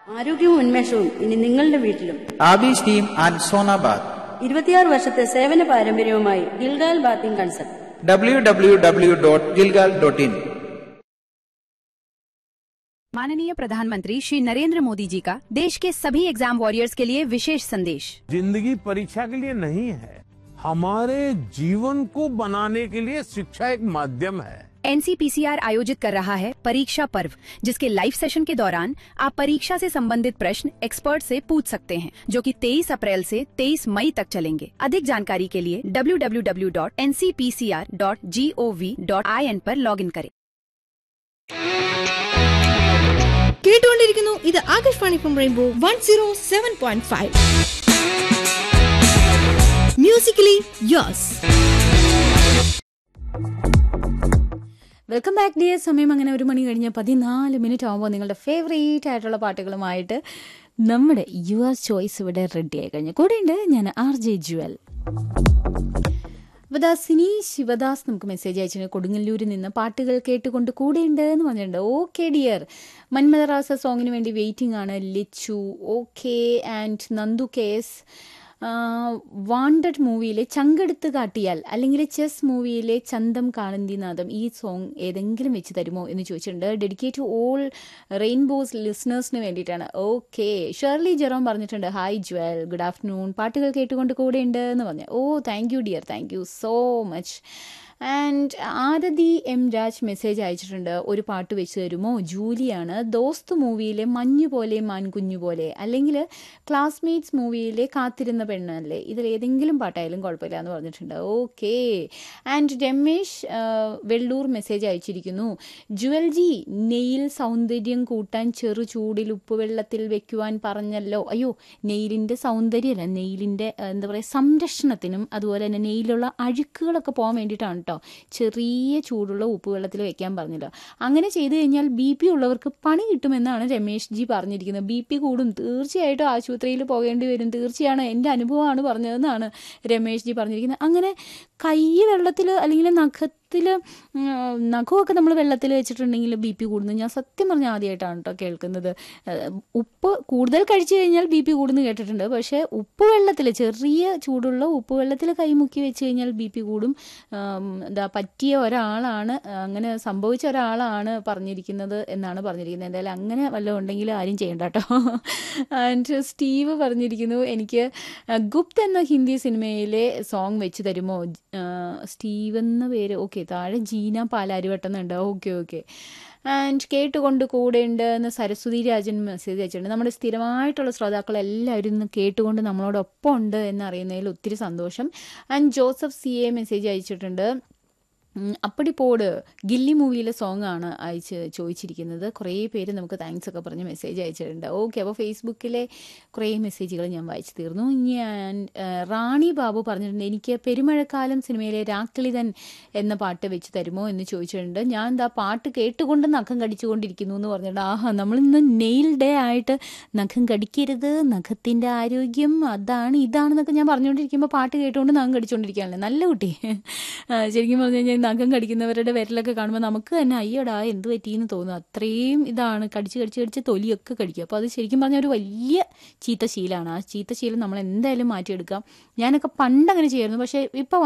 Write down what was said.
ആരോഗ്യവും ഉന്മേഷവും ഇനി നിങ്ങളുടെ വീട്ടിലും ആബീസ് ടീം ആൻഡ് സോനാബാദ് ഇരുപത്തിയാറ് വർഷത്തെ സേവന പാരമ്പര്യവുമായി Gilgal bathing consult W W W dot Gilgal dot in माननीय प्रधानमंत्री श्री नरेंद्र मोदी जी का देश के सभी एग्जाम वॉरियर्स के लिए विशेष संदेश जिंदगी परीक्षा के लिए नहीं है हमारे जीवन को बनाने के लिए शिक्षा एक माध्यम है एनसीपीसीआर आयोजित कर रहा है परीक्षा पर्व जिसके लाइव सेशन के दौरान आप परीक्षा से संबंधित प्रश्न एक्सपर्ट से पूछ सकते हैं जो कि 23 अप्रैल से 23 मई तक चलेंगे अधिक जानकारी के लिए www.ncpcr.gov.in पर लॉगिन करें കേട്ടുകൊണ്ടിരിക്കുന്നു ഇത് Akashvani from rainbow one zero seven point five musically yours welcome back dear സമയം അങ്ങനെ ഒരു മണി കഴിഞ്ഞ് പതിനാല് മിനിറ്റ് ആകുമ്പോൾ നിങ്ങളുടെ ഫേവറേറ്റ് ആയിട്ടുള്ള പാട്ടുകളുമായിട്ട് നമ്മുടെ യു എസ് ചോയ്സ് ഇവിടെ റെഡി ആയി കഴിഞ്ഞു കൂടെയുണ്ട് ഞാൻ ആർ ജെ ജുവൽ അപ്പോൾ ദാ സിനി ശിവദാസ് നമുക്ക് മെസ്സേജ് അയച്ചിട്ടുണ്ട് കൊടുങ്ങല്ലൂരിൽ നിന്ന് പാട്ടുകൾ കേട്ടുകൊണ്ട് കൂടെയുണ്ട് എന്ന് പറഞ്ഞിട്ടുണ്ട് ഓക്കെ ഡിയർ മന്മദറാസ സോങ്ങിന് വേണ്ടി വെയിറ്റിംഗ് ആണ് ലിച്ചു ഓക്കെ ആൻഡ് നന്ദു കേസ് വാണ്ടഡ് മൂവിയിലെ ചങ്കെടുത്ത് കാട്ടിയാൽ അല്ലെങ്കിൽ ചെസ് മൂവിയിലെ ചന്തം കാളന്തിനാഥം ഈ സോങ് ഏതെങ്കിലും വെച്ച് തരുമോ എന്ന് ചോദിച്ചിട്ടുണ്ട് ഡെഡിക്കേറ്റ് ടു ഓൾ റെയിൻബോസ് ലിസണേഴ്സിന് വേണ്ടിയിട്ടാണ് ഓക്കെ ഷേർലി ജെറോം പറഞ്ഞിട്ടുണ്ട് ഹായ് ജ്വൽ ഗുഡ് ആഫ്റ്റർനൂൺ പാട്ടുകൾ കേട്ടുകൊണ്ട് കൂടെയുണ്ട് എന്ന് പറഞ്ഞു oh thank you dear thank you so much and Arathi M Raj message അയച്ചിട്ടുണ്ട് ഒരു പാട്ട് വെച്ച് തരുമോ ജൂലിയാണ് ദോസ്ത് മൂവിയിലെ മഞ്ഞു പോലെ മാൻകുഞ്ഞു പോലെ അല്ലെങ്കിൽ ക്ലാസ്മേറ്റ്സ് മൂവിയിലെ കാത്തിരുന്ന പെണ്ണല്ലേ ഇതിലേതെങ്കിലും പാട്ടായാലും കുഴപ്പമില്ല എന്ന് പറഞ്ഞിട്ടുണ്ട് ഓക്കെ ആൻഡ് രമേശ് ആ, വെള്ളൂർ മെസ്സേജ് അയച്ചിരിക്കുന്നു ജുവൽ ജി നെയിൽ സൗന്ദര്യം കൂട്ടാൻ ചെറു ചൂടിൽ ഉപ്പുവെള്ളത്തിൽ വെക്കുവാൻ പറഞ്ഞല്ലോ അയ്യോ നെയിലിൻ്റെ സൗന്ദര്യമല്ല നെയിലിൻ്റെ ആ, എന്താ പറയുക സംരക്ഷണത്തിനും അതുപോലെ തന്നെ നെയിലുള്ള അഴുക്കുകളൊക്കെ പോകാൻ വേണ്ടിയിട്ടാണ് കേട്ടോ ചെറിയ ചൂടുള്ള ഉപ്പുവെള്ളത്തിൽ വെക്കാൻ പറഞ്ഞല്ലോ അങ്ങനെ ചെയ്തു കഴിഞ്ഞാൽ ബി പി ഉള്ളവർക്ക് പണി കിട്ടുമെന്നാണ് രമേശ് ജി പറഞ്ഞിരിക്കുന്നത് ബി പി കൂടും തീർച്ചയായിട്ടും ആശുപത്രിയിൽ പോകേണ്ടി വരും തീർച്ചയാണ് എൻ്റെ അനുഭവമാണ് പറഞ്ഞതെന്നാണ് രമേശ് ജി പറഞ്ഞിരിക്കുന്നത് അങ്ങനെ കൈ വെള്ളത്തിൽ അല്ലെങ്കിൽ നഖത്തിൽ നഖമൊക്കെ നമ്മൾ വെള്ളത്തിൽ വെച്ചിട്ടുണ്ടെങ്കിൽ ബി പി കൂടുന്നത് ഞാൻ സത്യം പറഞ്ഞാൽ ആദ്യമായിട്ടാണ് കേട്ടോ കേൾക്കുന്നത് ഏഹ് ഉപ്പ് കൂടുതൽ കഴിച്ചു കഴിഞ്ഞാൽ ബി പി കൂടുന്നു കേട്ടിട്ടുണ്ട് പക്ഷേ ഉപ്പ് വെള്ളത്തിൽ ചെറിയ ചൂടുള്ള ഉപ്പ് വെള്ളത്തിൽ കൈമുക്കി വെച്ച് കഴിഞ്ഞാൽ ബി പി കൂടും ആം, എന്താ പറ്റിയ ഒരാളാണ് അങ്ങനെ സംഭവിച്ച ഒരാളാണ് പറഞ്ഞിരിക്കുന്നത് എന്നാണ് പറഞ്ഞിരിക്കുന്നത് എന്തായാലും അങ്ങനെ വല്ലതും ഉണ്ടെങ്കിൽ ആരും ചെയ്യണ്ട കേട്ടോ ആൻഡ് സ്റ്റീവ് പറഞ്ഞിരിക്കുന്നു എനിക്ക് ഗുപ്ത് എന്ന ഹിന്ദി സിനിമയിലെ സോങ് വെച്ച് തരുമോ ആ, സ്റ്റീവ് എന്ന പേര് ഓക്കെ താഴെ ജീന പാലാരിവട്ടെന്നുണ്ട് ഓക്കെ ഓക്കെ ആൻഡ് കേട്ടുകൊണ്ട് കൂടെയുണ്ട് എന്ന് സരസ്വതി രാജൻ മെസ്സേജ് അയച്ചിട്ടുണ്ട് നമ്മുടെ സ്ഥിരമായിട്ടുള്ള ശ്രോതാക്കൾ എല്ലാവരും ഇന്ന് കേട്ടുകൊണ്ട് നമ്മളോടൊപ്പം ഉണ്ട് എന്നറിയുന്നതിൽ ഒത്തിരി സന്തോഷം and Joseph C A message അയച്ചിട്ടുണ്ട് ഉം, അപ്പടി പോട് ഗില്ലി മൂവിയിലെ സോങ് ആണ് അയച്ച് ചോദിച്ചിരിക്കുന്നത് കുറേ പേര് നമുക്ക് താങ്ക്സ് ഒക്കെ പറഞ്ഞ് മെസ്സേജ് അയച്ചിട്ടുണ്ട് ഓക്കെ അപ്പോൾ ഫേസ്ബുക്കിലെ കുറേ മെസ്സേജുകൾ ഞാൻ വായിച്ചു തീർന്നു ഞാൻ ആ, റാണി ബാബു പറഞ്ഞിട്ടുണ്ട് എനിക്ക് പെരുമഴക്കാലം സിനിമയിലെ രാക്കളിതൻ എന്ന പാട്ട് വെച്ച് തരുമോ എന്ന് ചോദിച്ചിട്ടുണ്ട് ഞാൻ എന്താ പാട്ട് കേട്ടുകൊണ്ട് നഖം കടിച്ചുകൊണ്ടിരിക്കുന്നു എന്ന് പറഞ്ഞിട്ടുണ്ട് ആഹാ നമ്മളിന്ന് നെയിൽ ഡേ ആയിട്ട് നഖം കടിക്കരുത് നഖത്തിൻ്റെ ആരോഗ്യം അതാണ് ഇതാണെന്നൊക്കെ ഞാൻ പറഞ്ഞുകൊണ്ടിരിക്കുമ്പോൾ പാട്ട് കേട്ടുകൊണ്ട് നഖം കടിച്ചുകൊണ്ടിരിക്കുകയാണല്ലേ നല്ല കുട്ടി ആ, ശരിക്കും പറഞ്ഞു കഴിഞ്ഞാൽ നഖം കടിക്കുന്നവരുടെ വിരലൊക്കെ കാണുമ്പോൾ നമുക്ക് തന്നെ അയ്യടാ എന്ത് പറ്റിയെന്ന് തോന്നും അത്രയും ഇതാണ് കടിച്ച് കടിച്ച് കടിച്ച് തൊലിയൊക്കെ കടിക്കുക അപ്പോൾ അത് ശരിക്കും പറഞ്ഞാൽ ഒരു വലിയ ചീത്ത ശീലമാണ് ആ ചീത്ത ശീലം നമ്മൾ എന്തായാലും മാറ്റിയെടുക്കാം ഞാനൊക്കെ പണ്ട് അങ്ങനെ ചെയ്യായിരുന്നു പക്ഷേ ഇപ്പോൾ